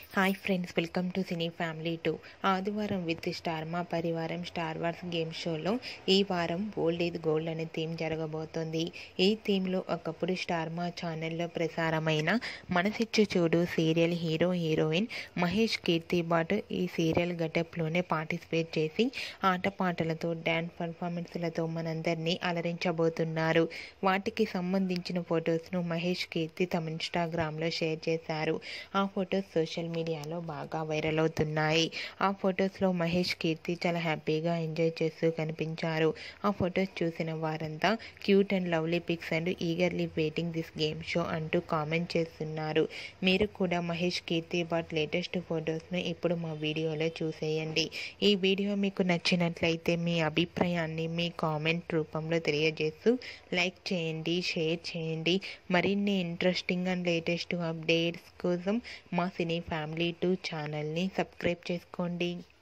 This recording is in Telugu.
hi friends welcome to cine family to Aadivaram with star Maa Parivaram star wars game షోలో ఈ వారం ఓల్డ్ ఈజ్ గోల్డ్ అనే థీమ్ జరగబోతోంది ఈ థీమ్లో ఒకప్పుడు స్టార్ మా ఛానల్లో ప్రసారమైన Manasichhu Choodu serial hero heroine Mahesh Keerthi బాటు ఈ సీరియల్ గెటప్లోనే పార్టిసిపేట్ చేసి ఆటపాటలతో డ్యాన్స్ పర్ఫార్మెన్స్లతో మనందరినీ అలరించబోతున్నారు వాటికి సంబంధించిన ఫొటోస్ను మహేష్ కీర్తి తమ ఇన్స్టాగ్రామ్లో షేర్ చేశారు ఆ ఫొటోస్ సోషల్ మీడియాలో బాగా వైరల్ అవుతున్నాయి ఆ ఫొటోస్లో మహేష్ కీర్తి చాలా హ్యాపీగా ఎంజాయ్ చేస్తూ కనిపించారు ఆ ఫొటోస్ చూసిన వారంతా cute and lovely pics and eagerly waiting this game show అంటూ కామెంట్ చేస్తున్నారు మీరు కూడా మహేష్ కీర్తి బట్ లేటెస్ట్ ఫొటోస్ను ఇప్పుడు మా వీడియోలో చూసేయండి ఈ వీడియో మీకు నచ్చినట్లయితే మీ అభిప్రాయాన్ని మీ కామెంట్ రూపంలో తెలియజేస్తూ లైక్ చేయండి షేర్ చేయండి మరిన్ని ఇంట్రెస్టింగ్ అండ్ లేటెస్ట్ అప్డేట్స్ కోసం మా సినీ ఫ్యామిలీ టూ ఛానల్ని సబ్స్క్రైబ్ చేసుకోండి